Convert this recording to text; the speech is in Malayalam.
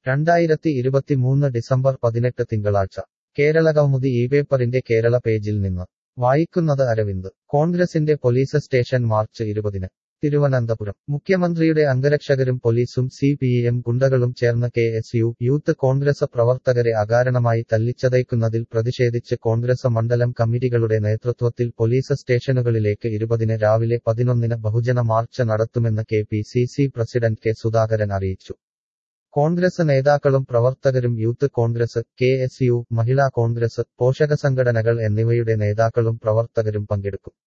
രണ്ടായിരത്തി ഇരുപത്തിമൂന്ന് ഡിസംബർ പതിനെട്ട് തിങ്കളാഴ്ച കേരളകൗമുദി ഈ പേപ്പറിന്റെ കേരള പേജിൽ നിന്ന് വായിക്കുന്നത് അരവിന്ദ് കോൺഗ്രസിന്റെ പോലീസ് സ്റ്റേഷൻ മാർച്ച് ഇരുപതിന് തിരുവനന്തപുരം മുഖ്യമന്ത്രിയുടെ അംഗരക്ഷകരും പോലീസും സി പി എം ഗുണ്ടകളും ചേർന്ന് K S U youth Congress പ്രവർത്തകരെ അകാരണമായി തല്ലിച്ചതയ്ക്കുന്നതിൽ പ്രതിഷേധിച്ച് കോൺഗ്രസ് മണ്ഡലം കമ്മിറ്റികളുടെ നേതൃത്വത്തിൽ പോലീസ് സ്റ്റേഷനുകളിലേക്ക് ഇരുപതിന് രാവിലെ പതിനൊന്നിന് ബഹുജന മാർച്ച് നടത്തുമെന്ന് K P C C president K Sudhakaran അറിയിച്ചു കോൺഗ്രസ് നേതാക്കളും പ്രവർത്തകരും youth Congress K S U Mahila Congress പോഷക സംഘടനകൾ എന്നിവയുടെ നേതാക്കളും പ്രവർത്തകരും പങ്കെടുക്കും